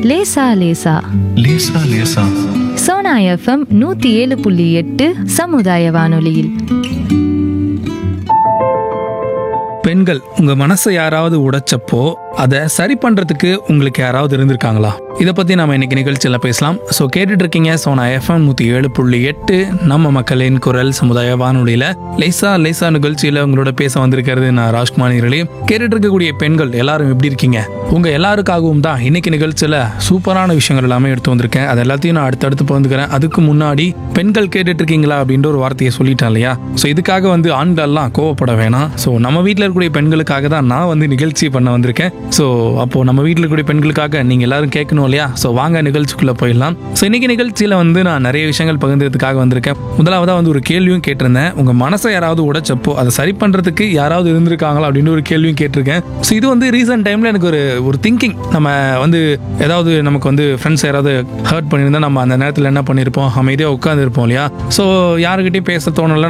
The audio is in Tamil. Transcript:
லேசா லேசா லேசா லேசா சோனா எஃப்எம் நூத்தி ஏழு புள்ளி எட்டு சமுதாய வானொலியில் பெண்கள் உங்க மனசை யாராவது உடைச்சப்போ அதை சரி பண்றதுக்கு உங்களுக்கு யாராவது இருந்திருக்காங்களா இதை பத்தி நாம இன்னைக்கு நிகழ்ச்சியில பேசலாம் ஸோ கேட்டுட்டு இருக்கீங்க சோனா எஃப்எம் நூத்தி ஏழு புள்ளி எட்டு நம்ம மக்களின் குரல் சமுதாய வானொலியில லேசா லேசா நிகழ்ச்சியில உங்களோட பேச வந்திருக்கிறது நான் ராஜ்குமார் நிரலி கேட்டுட்டு இருக்கக்கூடிய பெண்கள் எல்லாரும் எப்படி இருக்கீங்க உங்க எல்லாருக்காகவும் தான் இன்னைக்கு நிகழ்ச்சியில சூப்பரான விஷயங்கள் எல்லாமே எடுத்து வந்திருக்கேன் அது எல்லாத்தையும் நான் அடுத்தடுத்து பகிர்ந்துக்கிறேன் அதுக்கு முன்னாடி பெண்கள் கேட்டுட்டு இருக்கீங்களா அப்படின்ற ஒரு வார்த்தையை சொல்லிட்டேன் இல்லையா ஸோ இதுக்காக வந்து ஆண்கள்லாம் கோவப்பட வேணாம் ஸோ நம்ம வீட்டில் இருக்கக்கூடிய பெண்களுக்காக தான் நான் வந்து நிகழ்ச்சி பண்ண வந்திருக்கேன் ஸோ அப்போ நம்ம வீட்டில் இருக்கக்கூடிய பெண்களுக்காக நீங்க எல்லாரும் கேட்கணும் இல்லையா ஸோ வாங்க நிகழ்ச்சிக்குள்ள போயிடலாம் ஸோ இன்னைக்கு நிகழ்ச்சியில வந்து நான் நிறைய விஷயங்கள் பகிர்ந்ததுக்காக வந்திருக்கேன் முதலாவதா வந்து ஒரு கேள்வியும் கேட்டிருந்தேன் உங்க மனசை யாராவது உடைச்சப்போ அதை சரி பண்றதுக்கு யாராவது இருந்திருக்காங்களா அப்படின்னு ஒரு கேள்வியும் கேட்டிருக்கேன் ஸோ இது வந்து ரீசன்ட் டைம்ல எனக்கு ஒரு ஒரு திங்கிங் நம்ம வந்து ஏதாவது நமக்கு வந்து ஃப்ரெண்ட்ஸ் யாராவது ஹர்ட் பண்ணியிருந்தா நம்ம அந்த நேரத்தில் என்ன பண்ணியிருப்போம் அமைதியாக உட்காந்துருப்போம் இல்லையா ஸோ யாருக்கிட்டையும் பேச தோணல